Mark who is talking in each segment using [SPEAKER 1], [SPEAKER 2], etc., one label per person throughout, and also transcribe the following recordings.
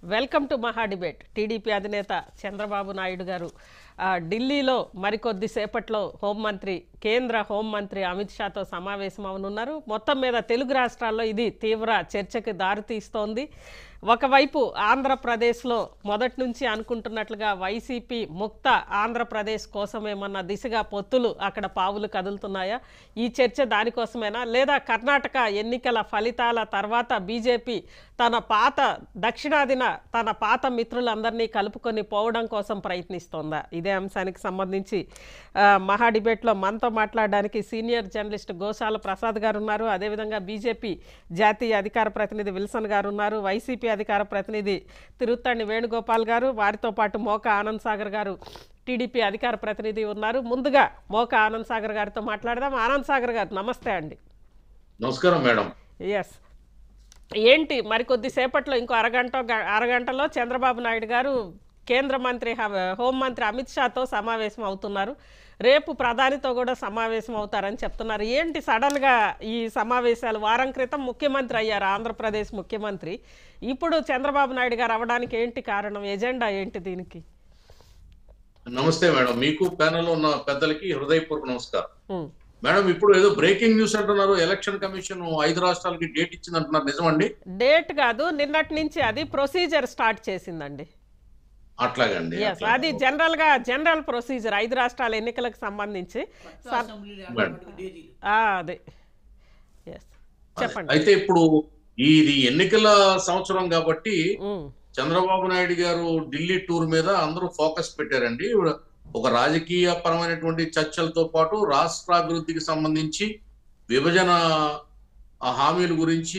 [SPEAKER 1] Welcome to మహా debate TDP అధినేత చంద్రబాబు నాయుడు గారు ఆ, ఢిల్లీలో మరికొద్ది సేపట్లో హోంమంత్రి కేంద్ర హోంమంత్రి అమిత్ షాతో సమావేశం అవనున్నారు మొత్తం మీద తెలుగు రాష్ట్రాల్లో ఇది తీవ్ర చర్చకి దారితీస్తోంది ఒకవైపు ఆంధ్రప్రదేశ్లో మొదటి నుంచి అనుకుంటున్నట్లుగా వైసీపీ ముక్త ఆంధ్రప్రదేశ్ కోసమేమన్న దిశగా పొత్తులు అక్కడ పావులు కదులుతున్నాయా ఈ చర్చ దానికోసమేనా లేదా కర్ణాటక ఎన్నికల ఫలితాల తర్వాత బీజేపీ తన పాత దక్షిణాదిన తన పాత మిత్రులందరినీ కలుపుకొని పోవడం కోసం ప్రయత్నిస్తోందా ఇదే అంశానికి సంబంధించి ఆ, మహా డిబేట్లో మనతో మాట్లాడడానికి సీనియర్ జర్నలిస్ట్ గోశాల ప్రసాద్ గారు ఉన్నారు అదేవిధంగా బీజేపీ జాతీయ అధికార ప్రతినిధి విల్సన్ గారు ఉన్నారు వైసీపీ అధికార ప్రతినిధి తిరుత్తణి వేణుగోపాల్ గారు వారితో పాటు మోక ఆనంద్ సాగర్ గారు టీడీపీ అధికార ప్రతినిధి ఉన్నారు ముందుగా మోక ఆనంద్ సాగర్ గారితో మాట్లాడదాం ఆనంద్ సాగర్ గారు నమస్తే అండి
[SPEAKER 2] నమస్కారం మేడం
[SPEAKER 1] ఎస్ ఏంటి మరికొద్ది సేపట్లో ఇంకో అరగంట గ- అరగంటలో చంద్రబాబు నాయుడు గారు కేంద్ర మంత్రి హ- హోంమంత్రి అమిత్ షాతో సమావేశం అవుతున్నారు రేపు ప్రధానితో కూడా సమావేశం అవుతారని చెప్తున్నారు ఏంటి సడన్గా ఈ సమావేశాలు వారం క్రితం ముఖ్యమంత్రి అయ్యారు ఆంధ్రప్రదేశ్ ముఖ్యమంత్రి ఇప్పుడు చంద్రబాబు నాయుడు గారు అవడానికి ఏంటి కారణం ఎజెండా ఏంటి దీనికి
[SPEAKER 2] నమస్తే మేడం మీకు ప్యానెల్ ఉన్న పెద్దలకి హృదయపూర్వక నమస్కారం
[SPEAKER 1] ఉమ్,
[SPEAKER 2] మేడం ఇప్పుడు ఏదో బ్రేకింగ్ న్యూస్ అంటున్నారు ఎలక్షన్ కమిషన్ ఐదు రాష్ట్రాలకి డేట్ ఇచ్చింది అంటున్నారు నిజమండి
[SPEAKER 1] డేట్ కాదు నిన్నటి నుంచి అది ప్రొసీజర్ స్టార్ట్ చేసిందండి
[SPEAKER 2] అట్లాగండి
[SPEAKER 1] ఎస్ అది జనరల్ గా జనరల్ ప్రొసీజర్ ఐదు రాష్ట్రాల ఎన్నికలకు సంబంధించి సర్- ఆ, అదే ఎస్ చెప్పండి
[SPEAKER 2] అయితే ఇప్పుడు ఈ ఇది ఎన్నికల సంవత్సరం కాబట్టి
[SPEAKER 1] ఉమ్,
[SPEAKER 2] చంద్రబాబు నాయుడు గారు ఢిల్లీ టూర్ మీద అందరూ ఫోకస్ పెట్టారండి ఒక రాజకీయ పరమైనటువంటి చర్చలతో పాటు రాష్ట్ర అభివృద్ధికి సంబంధించి విభజన ఆ, హామీల గురించి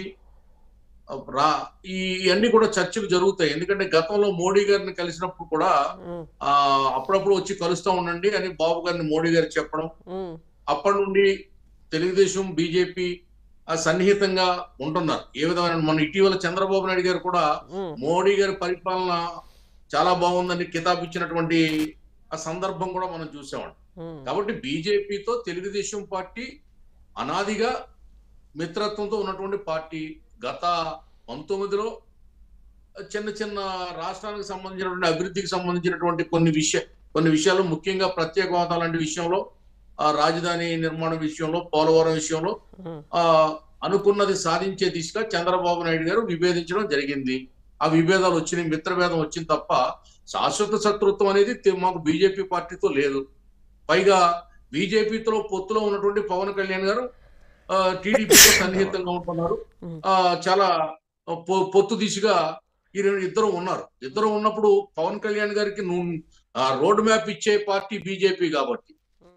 [SPEAKER 2] ఆ, రా ఈ అన్ని కూడా చర్చలు జరుగుతాయి ఎందుకంటే గతంలో మోడీ గారిని కలిసినప్పుడు కూడా
[SPEAKER 1] ఉమ్,
[SPEAKER 2] ఆ అప్పుడప్పుడు వచ్చి కలుస్తూ ఉండండి అని బాబు గారిని మోడీ గారు చెప్పడం
[SPEAKER 1] ఉమ్,
[SPEAKER 2] అప్పటి నుండి తెలుగుదేశం బీజేపీ సన్నిహితంగా ఉంటున్నారు ఏ విధమైన మన ఇటీవల చంద్రబాబు నాయుడు గారు కూడా
[SPEAKER 1] ఉమ్,
[SPEAKER 2] మోడీ గారి పరిపాలన చాలా బాగుందని కితాబ్ ఇచ్చినటువంటి ఆ సందర్భం కూడా మనం చూసామండి
[SPEAKER 1] ఉమ్,
[SPEAKER 2] కాబట్టి బీజేపీతో తెలుగుదేశం పార్టీ అనాదిగా మిత్రత్వంతో ఉన్నటువంటి పార్టీ గత పంతొమ్మిదిలో చిన్న చిన్న రాష్ట్రానికి సంబంధించినటువంటి అభివృద్ధికి సంబంధించినటువంటి కొన్ని విషయ కొన్ని విషయాలు ముఖ్యంగా ప్రత్యేక హోదా లాంటి విషయంలో ఆ రాజధాని నిర్మాణం విషయంలో పోలవరం విషయంలో
[SPEAKER 1] ఉమ్,
[SPEAKER 2] ఆ అనుకున్నది సాధించే దిశగా చంద్రబాబు నాయుడు గారు విభేదించడం జరిగింది ఆ విభేదాలు వచ్చినాయి మిత్రభేదం వచ్చింది తప్ప శాశ్వత శత్రుత్వం అనేది తె- మాకు బీజేపీ పార్టీతో లేదు పైగా బీజేపీతో పొత్తులో ఉన్నటువంటి పవన్ కళ్యాణ్ గారు ఆ, టీడీపీతో సన్నిహితంగా ఉంటున్నారు ఆ చాలా పొ- పొత్తు దిశగా ఈ రెండు ఇద్దరు ఉన్నారు ఇద్దరు ఉన్నప్పుడు పవన్ కళ్యాణ్ గారికి నువ్వు ఆ, రోడ్ మ్యాప్ ఇచ్చే పార్టీ బీజేపీ కాబట్టి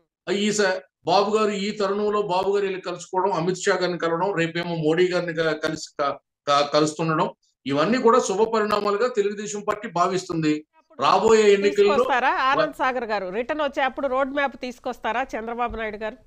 [SPEAKER 2] ఈ స- బాబు గారు ఈ తరుణంలో బాబు గారు వెళ్ళి కలుసుకోవడం అమిత్ షా గారిని కలవడం రేపేమో మోడీ గారిని క- కలిసి క- క- కలుస్తుండడం ఇవన్నీ కూడా శుభ పరిణామాలుగా తెలుగుదేశం పార్టీ భావిస్తుంది రాబోయే ఎన్నికల్లో
[SPEAKER 1] తీసుకొస్తారా ఆనంద్ సాగర్ గారు రిటర్న్ వచ్చే అప్పుడు రోడ్ మ్యాప్ తీసుకొస్తారా చంద్రబాబు నాయుడు గారు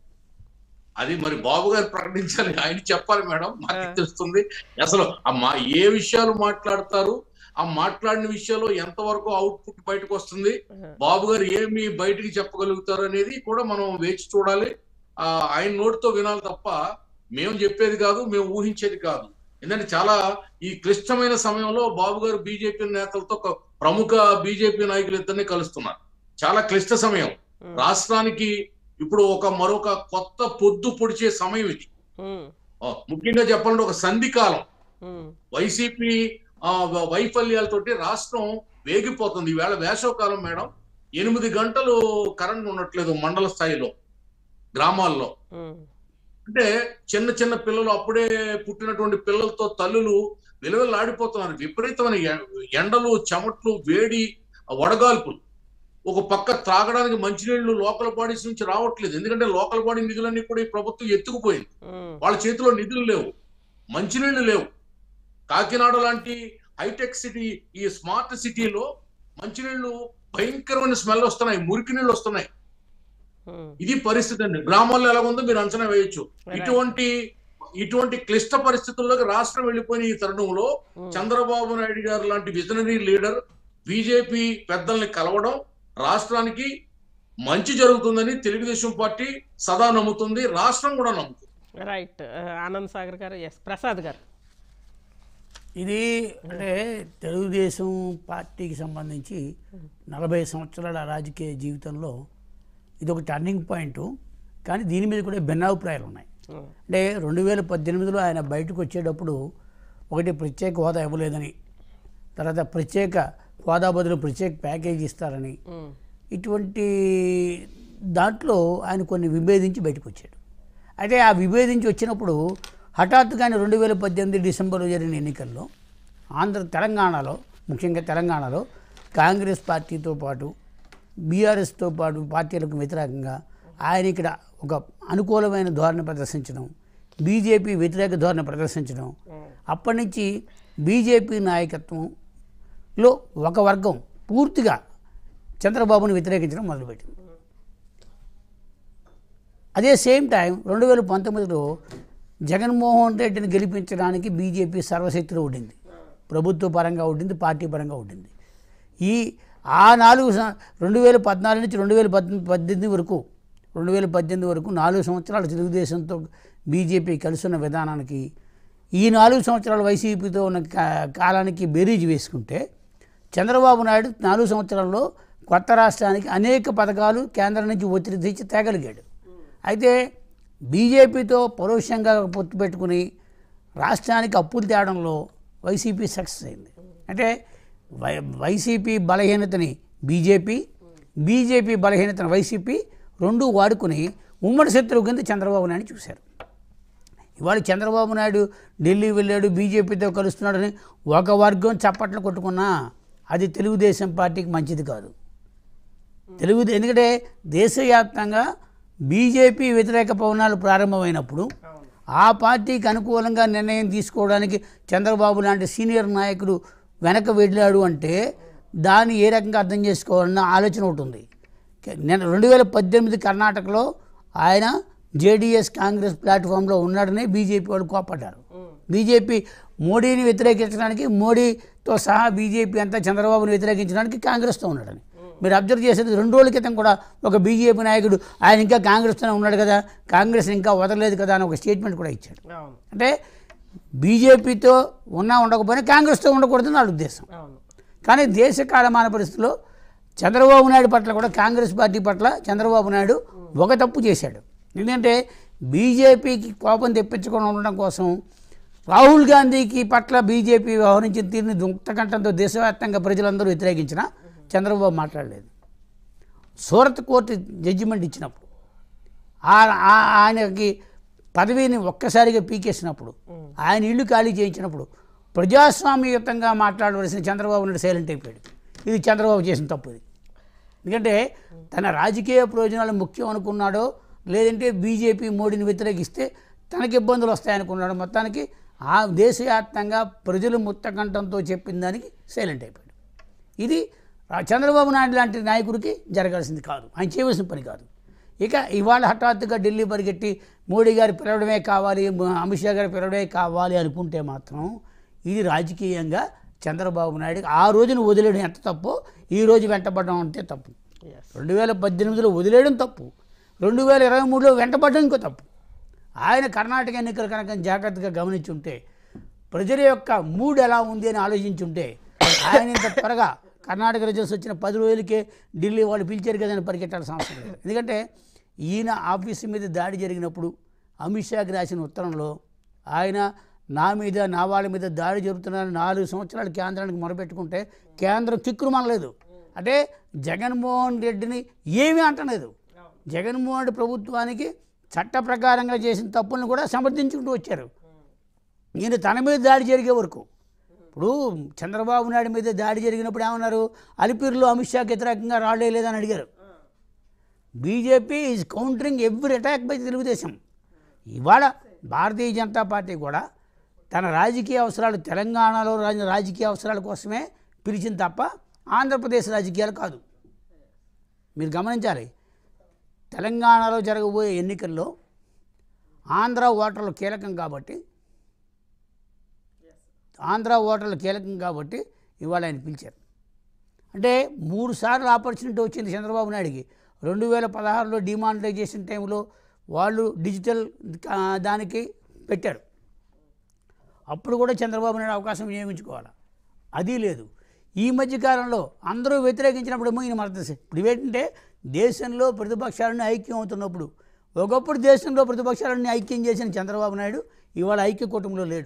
[SPEAKER 2] అది మరి బాబు గారు ప్రకటించాలి ఆయన చెప్పాలి మేడం మాకు
[SPEAKER 1] ఆ.
[SPEAKER 2] తెలుస్తుంది అసలు ఆ మా ఏ విషయాలు మాట్లాడతారు ఆ మాట్లాడిన విషయాల్లో ఎంతవరకు అవుట్పుట్ బయటకు వస్తుంది బాబు గారు ఏమి బయటికి చెప్పగలుగుతారు అనేది కూడా మనం వేచి చూడాలి ఆ ఆయన నోటితో వినాలి తప్ప మేము చెప్పేది కాదు మేము ఊహించేది కాదు ఎందుకంటే చాలా ఈ క్లిష్టమైన సమయంలో బాబు గారు బీజేపీ నేతలతో ఒక ప్రముఖ బీజేపీ నాయకులు ఇద్దరిని కలుస్తున్నారు చాలా క్లిష్ట సమయం
[SPEAKER 1] ఉమ్,
[SPEAKER 2] రాష్ట్రానికి ఇప్పుడు ఒక మరొక కొత్త పొద్దు పొడిచే సమయం ఇది
[SPEAKER 1] ఉమ్,
[SPEAKER 2] ఆ, ముఖ్యంగా చెప్పాలంటే ఒక సంధి కాలం
[SPEAKER 1] ఉమ్,
[SPEAKER 2] వైసీపీ ఆ, వ- వైఫల్యాలతోటి రాష్ట్రం వేగిపోతుంది ఈవేళ వేసవకాలం మేడం ఎనిమిది గంటలు కరెంట్ ఉండట్లేదు మండల స్థాయిలో గ్రామాల్లో
[SPEAKER 1] ఉమ్,
[SPEAKER 2] అంటే చిన్న చిన్న పిల్లలు అప్పుడే పుట్టినటువంటి పిల్లలతో తల్లులు విలువలాడిపోతున్నారు విపరీతమైన ఎ- ఎండలు చెమట్లు వేడి వడగాల్పులు ఒక పక్క త్రాగడానికి మంచినీళ్లు లోకల్ బాడీస్ నుంచి రావట్లేదు ఎందుకంటే లోకల్ బాడీ నిధులన్నీ కూడా ఈ ప్రభుత్వం ఎత్తుకుపోయింది
[SPEAKER 1] ఉమ్,
[SPEAKER 2] వాళ్ళ చేతిలో నిధులు లేవు మంచినీళ్లు లేవు కాకినాడ లాంటి హైటెక్ సిటీ ఈ స్మార్ట్ సిటీలో మంచినీళ్లు భయంకరమైన స్మెల్ వస్తున్నాయి మురికి నీళ్ళు వస్తున్నాయి
[SPEAKER 1] ఉమ్,
[SPEAKER 2] ఇది పరిస్థితి అండి గ్రామాల్లో ఎలా ఉందో మీరు అంచనా వేయొచ్చు
[SPEAKER 1] Right.
[SPEAKER 2] ఇటువంటి ఇటువంటి క్లిష్ట పరిస్థితుల్లోకి రాష్ట్రం వెళ్ళిపోయిన ఈ తరుణంలో
[SPEAKER 1] ఉమ్,
[SPEAKER 2] చంద్రబాబు నాయుడు గారు లాంటి విజనరీ లీడర్ బీజేపీ పెద్దల్ని కలవడం రాష్ట్రానికి మంచి జరుగుతుందని తెలుగుదేశం పార్టీ సదా నమ్ముతుంది రాష్ట్రం కూడా నమ్ముతుంది
[SPEAKER 1] రైట్ ఆ, ఆనంద్ సాగర్ గారు ఎస్ ప్రసాద్ గారు
[SPEAKER 3] ఇది అంటే తెలుగుదేశం పార్టీకి సంబంధించి నలభై సంవత్సరాల రాజకీయ జీవితంలో ఇది ఒక టర్నింగ్ పాయింట్ కానీ దీని మీద కూడా భిన్నాభిప్రాయాలు ఉన్నాయి అంటే రెండు వేల పద్దెనిమిదిలో ఆయన బయటకు వచ్చేటప్పుడు ఒకటి ప్రత్యేక హోదా ఇవ్వలేదని తర్వాత ప్రత్యేక హోదా బదులు ప్రత్యేక ప్యాకేజీ ఇస్తారని ఇటువంటి దాంట్లో ఆయన కొన్ని విభేదించి బయటకు వచ్చాడు అయితే ఆ విభేదించి వచ్చినప్పుడు హఠాత్తుగానే రెండు వేల పద్దెనిమిది డిసెంబర్లో జరిగిన ఎన్నికల్లో ఆంధ్ర తెలంగాణలో ముఖ్యంగా తెలంగాణలో కాంగ్రెస్ పార్టీతో పాటు బీఆర్ఎస్తో పాటు పార్టీలకు వ్యతిరేకంగా ఆయన ఇక్కడ ఒక అనుకూలమైన ధోరణి ప్రదర్శించడం బీజేపీ వ్యతిరేక ధోరణి ప్రదర్శించడం అప్పటి నుంచి బీజేపీ నాయకత్వంలో ఒక వర్గం పూర్తిగా చంద్రబాబును వ్యతిరేకించడం మొదలుపెట్టింది అదే సేమ్ టైం రెండు వేల పంతొమ్మిదిలో జగన్మోహన్ రెడ్డిని గెలిపించడానికి బీజేపీ సర్వశక్తిలో ఉండింది ప్రభుత్వ పరంగా ఉండింది పార్టీ పరంగా ఉండింది ఈ ఆ నాలుగు సం- రెండు వేల పద్నాలుగు నుంచి రెండు వేల పద్దెనిమిది పద్దెనిమిది వరకు రెండు వేల పద్దెనిమిది వరకు నాలుగు సంవత్సరాలు తెలుగుదేశంతో బీజేపీ కలిసిన విధానానికి ఈ నాలుగు సంవత్సరాలు వైసీపీతో ఉన్న కా- కాలానికి బేరీజ్ వేసుకుంటే చంద్రబాబు నాయుడు నాలుగు సంవత్సరాల్లో కొత్త రాష్ట్రానికి అనేక పథకాలు కేంద్రం నుంచి ఒత్తిడి తెచ్చి తేగలిగాడు అయితే బీజేపీతో పరోక్షంగా పొత్తు పెట్టుకుని రాష్ట్రానికి అప్పులు తేవడంలో వైసీపీ సక్సెస్ అయింది అంటే వై వైసీపీ బలహీనతని బీజేపీ బీజేపీ బలహీనతను వైసీపీ రెండు వాడుకుని ఉమ్మడి శత్రువు కింద చంద్రబాబు నాయుడు చూశారు ఇవాళ చంద్రబాబు నాయుడు ఢిల్లీ వెళ్ళాడు బీజేపీతో కలుస్తున్నాడని ఒక వర్గం చప్పట్లు కొట్టుకున్నా అది తెలుగుదేశం పార్టీకి మంచిది కాదు తెలుగు ఎందుకంటే దేశవ్యాప్తంగా బీజేపీ వ్యతిరేక పవనాలు ప్రారంభమైనప్పుడు ఆ పార్టీకి అనుకూలంగా నిర్ణయం తీసుకోవడానికి చంద్రబాబు లాంటి సీనియర్ నాయకుడు వెనక వెళ్ళాడు అంటే దాన్ని ఏ రకంగా అర్థం చేసుకోవాలన్న ఆలోచన ఒకటి ఉంది నేను రెండు వేల పద్దెనిమిది కర్ణాటకలో ఆయన జేడీఎస్ కాంగ్రెస్ ప్లాట్ఫామ్లో ఉన్నాడని బీజేపీ వాళ్ళు కోపడ్డారు బీజేపీ మోడీని వ్యతిరేకించడానికి మోడీతో సహా బీజేపీ అంతా చంద్రబాబుని వ్యతిరేకించడానికి కాంగ్రెస్తో ఉన్నాడని మీరు అబ్జర్వ్ చేసేది రెండు రోజుల క్రితం కూడా ఒక బీజేపీ నాయకుడు ఆయన ఇంకా కాంగ్రెస్తోనే ఉన్నాడు కదా కాంగ్రెస్ ఇంకా వదలలేదు కదా అని ఒక స్టేట్మెంట్ కూడా ఇచ్చాడు
[SPEAKER 1] అవును
[SPEAKER 3] అంటే బీజేపీతో ఉన్నా ఉండకపోయినా కాంగ్రెస్తో ఉండకూడదని నా ఉద్దేశం
[SPEAKER 1] అవును
[SPEAKER 3] కానీ దేశ కాలమాన పరిస్థితుల్లో చంద్రబాబు నాయుడు పట్ల కూడా కాంగ్రెస్ పార్టీ పట్ల చంద్రబాబు నాయుడు ఒక తప్పు చేశాడు ఎందుకంటే బీజేపీకి కోపం తెప్పించకుండా ఉండడం కోసం రాహుల్ గాంధీకి పట్ల బీజేపీ వ్యవహరించిన తీరుని దుక్తకంఠంతో దేశవ్యాప్తంగా ప్రజలందరూ వ్యతిరేకించినా చంద్రబాబు మాట్లాడలేదు సూరత్ కోర్టు జడ్జిమెంట్ ఇచ్చినప్పుడు ఆ- ఆ- ఆయనకి పదవిని ఒక్కసారిగా పీకేసినప్పుడు ఆయన ఇల్లు ఖాళీ చేయించినప్పుడు ప్రజాస్వామ్యయుతంగా మాట్లాడవలసిన చంద్రబాబు నాయుడు సైలెంట్ అయిపోయాడు ఇది చంద్రబాబు చేసిన తప్పు ఇది ఎందుకంటే తన రాజకీయ ప్రయోజనాలు ముఖ్యం అనుకున్నాడో లేదంటే బీజేపీ మోడీని వ్యతిరేకిస్తే తనకి ఇబ్బందులు వస్తాయనుకున్నాడు మొత్తానికి ఆ దేశవ్యాప్తంగా ప్రజలు ముత్తకంఠంతో చెప్పిన దానికి సైలెంట్ అయిపోయాడు ఇది రా- చంద్రబాబు నాయుడు లాంటి నాయకుడికి జరగాల్సింది కాదు ఆయన చేయవలసిన పని కాదు ఇక ఇవాళ హఠాత్తుగా ఢిల్లీ పరిగెట్టి మోడీ గారి పిలవడమే కావాలి మ- అమిత్ షా గారి పిలవడమే కావాలి అనుకుంటే మాత్రం ఇది రాజకీయంగా చంద్రబాబు నాయుడు ఆ రోజున వదిలేయడం ఎంత తప్పో ఈ రోజు వెంటబడడం అంటే తప్పు
[SPEAKER 1] ఎస్
[SPEAKER 3] రెండు వేల పద్దెనిమిదిలో వదిలేయడం తప్పు రెండు వేల ఇరవై మూడులో వెంటబడడం ఇంకో తప్పు ఆయన కర్ణాటక ఎన్నికలు కనుక జాగ్రత్తగా గమనించుంటే ప్రజల యొక్క మూడ్ ఎలా ఉంది అని ఆలోచించుంటే ఆయన ఇంత త్వరగా కర్ణాటక రిజల్ట్స్ వచ్చిన పది రోజులకే ఢిల్లీ వాళ్ళు పిలిచారు కదా అని పరిగెట్టాల్సిన అవసరం లేదు ఎందుకంటే ఈయన ఆఫీసు మీద దాడి జరిగినప్పుడు అమిత్ షాకి రాసిన ఉత్తరంలో ఆయన నా మీద నా వాళ్ళ మీద దాడి జరుగుతున్నారని నాలుగు సంవత్సరాలు కేంద్రానికి మొరపెట్టుకుంటే కేంద్రం చిక్కురు మనలేదు అంటే జగన్మోహన్ రెడ్డిని ఏమీ అంటలేదు జగన్మోహన్ రెడ్డి ప్రభుత్వానికి చట్ట ప్రకారంగా చేసిన తప్పులను కూడా సమర్థించుకుంటూ వచ్చారు ఈయన తన మీద దాడి జరిగే వరకు ఇప్పుడు చంద్రబాబు నాయుడు మీద దాడి జరిగినప్పుడు ఏమన్నారు అలిపిరిలో అమిత్ షాకి వ్యతిరేకంగా రాళ్ళే లేదని అడిగారు BJP is countering every attack by Telugu Desam ఇవాళ భారతీయ జనతా పార్టీ కూడా తన రాజకీయ అవసరాలు తెలంగాణలో రాజ- రాజకీయ అవసరాల కోసమే పిలిచింది తప్ప ఆంధ్రప్రదేశ్ రాజకీయాలు కాదు మీరు గమనించాలి తెలంగాణలో జరగబోయే ఎన్నికల్లో ఆంధ్ర ఓటర్లు కీలకం కాబట్టి ఆంధ్ర ఓటర్లు కీలకం కాబట్టి ఇవాళ ఆయన పిలిచారు అంటే మూడు సార్లు ఆపర్చునిటీ వచ్చింది చంద్రబాబు నాయుడికి రెండు వేల పదహారులో డిమానిటైజేషన్ టైంలో వాళ్ళు డిజిటల్ ఆ, దానికి పెట్టారు అప్పుడు కూడా చంద్రబాబు నాయుడు అవకాశం వినియోగించుకోవాలి అది లేదు ఈ మధ్య కాలంలో అందరూ వ్యతిరేకించినప్పుడు ఈయన మద్దతు ఇప్పుడు ఏంటంటే దేశంలో ప్రతిపక్షాలను ఐక్యం అవుతున్నప్పుడు ఒకప్పుడు దేశంలో ప్రతిపక్షాలన్నీ ఐక్యం చేసిన చంద్రబాబు నాయుడు ఇవాళ ఐక్య కుటుంబంలో లేడు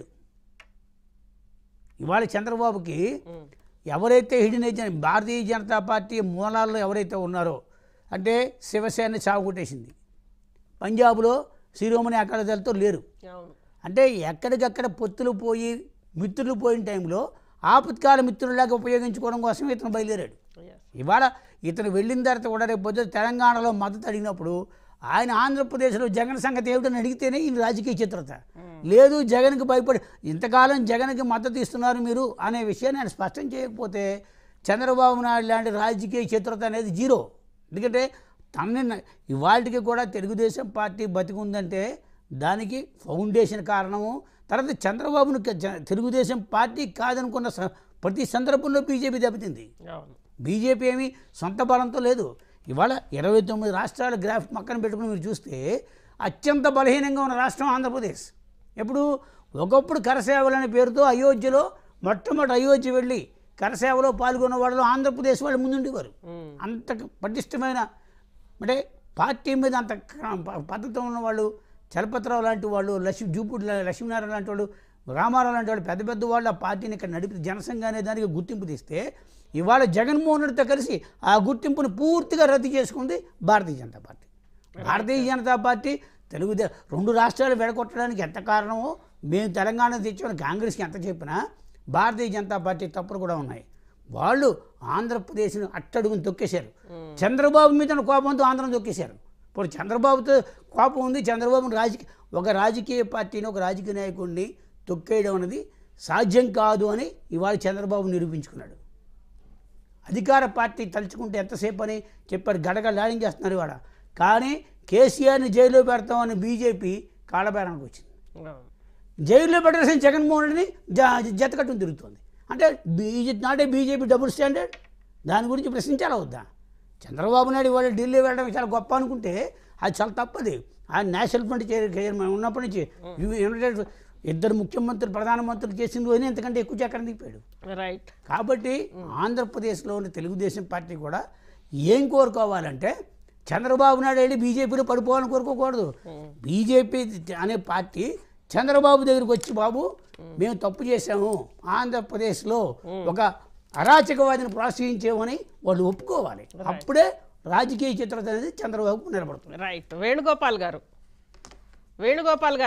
[SPEAKER 3] ఇవాళ చంద్రబాబుకి ఎవరైతే hidden agent Bharatiya Janata party మూలాల్లో ఎవరైతే ఉన్నారో అంటే శివసేన చావుకొట్టేసింది పంజాబ్లో శిరోమణి అకాలీదళతో లేరు
[SPEAKER 1] అవును
[SPEAKER 3] అంటే ఎక్కడికక్కడ పొత్తులు పోయి మిత్రులు పోయిన టైంలో ఆపత్కాల మిత్రులాగా ఉపయోగించుకోవడం కోసం ఇతను బయలుదేరాడు
[SPEAKER 1] Yes.
[SPEAKER 3] ఇవాళ ఇతను వెళ్ళిన తర్వాత కూడా రేపు పొద్దున తెలంగాణలో మద్దతు అడిగినప్పుడు ఆయన ఆంధ్రప్రదేశ్లో జగన్ సంగతి ఏమిటని అడిగితేనే ఈయన రాజకీయ చిత్రత లేదు జగన్కి భయపడి ఇంతకాలం జగన్కి మద్దతు ఇస్తున్నారు మీరు అనే విషయాన్ని ఆయన స్పష్టం చేయకపోతే చంద్రబాబు నాయుడు లాంటి రాజకీయ చిత్రత అనేది జీరో ఎందుకంటే తనని ఇవాళకి కూడా తెలుగుదేశం పార్టీ బతికుందంటే దానికి ఫౌండేషన్ కారణము తర్వాత చంద్రబాబును క- తెలుగుదేశం పార్టీ కాదనుకున్న స- ప్రతి సందర్భంలో బీజేపీ దెబ్బతింది
[SPEAKER 1] అవును
[SPEAKER 3] బీజేపీ ఏమీ సొంత బలంతో లేదు ఇవాళ ఇరవై తొమ్మిది రాష్ట్రాల గ్రాఫ్ పక్కన పెట్టుకుని మీరు చూస్తే అత్యంత బలహీనంగా ఉన్న రాష్ట్రం ఆంధ్రప్రదేశ్ ఎప్పుడు ఒకప్పుడు కరసేవలనే పేరుతో అయోధ్యలో మొట్టమొదటి అయోధ్య వెళ్ళి కరసేవలో పాల్గొన్న వాళ్ళు ఆంధ్రప్రదేశ్ వాళ్ళు ముందుండేవారు
[SPEAKER 1] ఉమ్.
[SPEAKER 3] అంత పటిష్టమైన అంటే పార్టీ మీద అంత క- ప- పద్ధతి ఉన్న వాళ్ళు చలపతిరావు లాంటి వాళ్ళు లక్ష్మీ జూపూడి లా- లక్ష్మీనారాయణ లాంటి వాళ్ళు రామారావు లాంటి వాళ్ళు పెద్ద పెద్ద వాళ్ళు ఆ పార్టీని ఇక్కడ నడిపి జనసంఘ అనే దానికి గుర్తింపు తీస్తే ఇవాళ జగన్మోహన్ రెడ్డితో కలిసి ఆ గుర్తింపును పూర్తిగా రద్దు చేసుకుంది భారతీయ జనతా పార్టీ భారతీయ జనతా పార్టీ తెలుగుదే రెండు రాష్ట్రాలు విడగొట్టడానికి ఎంత కారణమో మేము తెలంగాణ తెచ్చామని కాంగ్రెస్కి ఎంత చెప్పినా భారతీయ జనతా పార్టీ తప్పులు కూడా ఉన్నాయి వాళ్ళు ఆంధ్రప్రదేశ్ను అట్టడుగుని తొక్కేశారు చంద్రబాబు మీద ఉన్న కోపంతో ఆంధ్రం తొక్కేశారు ఇప్పుడు చంద్రబాబుతో కోపం ఉంది చంద్రబాబు రాజకీయ ఒక రాజకీయ పార్టీని ఒక రాజకీయ నాయకుడిని తొక్కేయడం అనేది సాధ్యం కాదు అని ఇవాళ చంద్రబాబు నిరూపించుకున్నాడు అధికార పార్టీ తలుచుకుంటే ఎంతసేపు అని చెప్పాడు గడగడ లాడింగ్ చేస్తున్నారు ఇవాళ కానీ కేసీఆర్ని జైల్లో పెడతామని బీజేపీ కాళ్ళబేరానికి వచ్చింది
[SPEAKER 1] అవును
[SPEAKER 3] జైల్లో పెట్టాల్సిన జగన్మోహన్ రెడ్డిని జ జతకట్టును తిరుగుతుంది అంటే బీజే not a BJP double standard దాని గురించి ప్రశ్నించాలా వద్దా చంద్రబాబు నాయుడు వాళ్ళు ఢిల్లీ వెళ్ళడం చాలా గొప్ప అనుకుంటే అది చాలా తప్పది ఆయన నేషనల్ ఫ్రంట్ చైర్ చైర్మన్ ఉన్నప్పటి నుంచి యు- యునైటెడ్ ఇద్దరు ముఖ్యమంత్రులు ప్రధానమంత్రులు చేసింది అని ఎంతకంటే ఎక్కువ చక్రం దిగిపోయాడు
[SPEAKER 1] రైట్
[SPEAKER 3] కాబట్టి ఆంధ్రప్రదేశ్లో ఉన్న తెలుగుదేశం పార్టీ కూడా ఏం కోరుకోవాలంటే చంద్రబాబు నాయుడు వెళ్ళి బీజేపీలో పడిపోవాలని కోరుకోకూడదు బీజేపీ అనే పార్టీ చంద్రబాబు దగ్గరికి వచ్చి బాబు మేము తప్పు చేశాము ఆంధ్రప్రదేశ్లో ఒక అరాచకవాదిని ప్రోత్సహించామని వాళ్ళు ఒప్పుకోవాలి అప్పుడే రాజకీయ చిత్రత అనేది చంద్రబాబుకు నిలబడుతుంది
[SPEAKER 1] రైట్ వేణుగోపాల్ గారు వేణుగోపాల్ గారు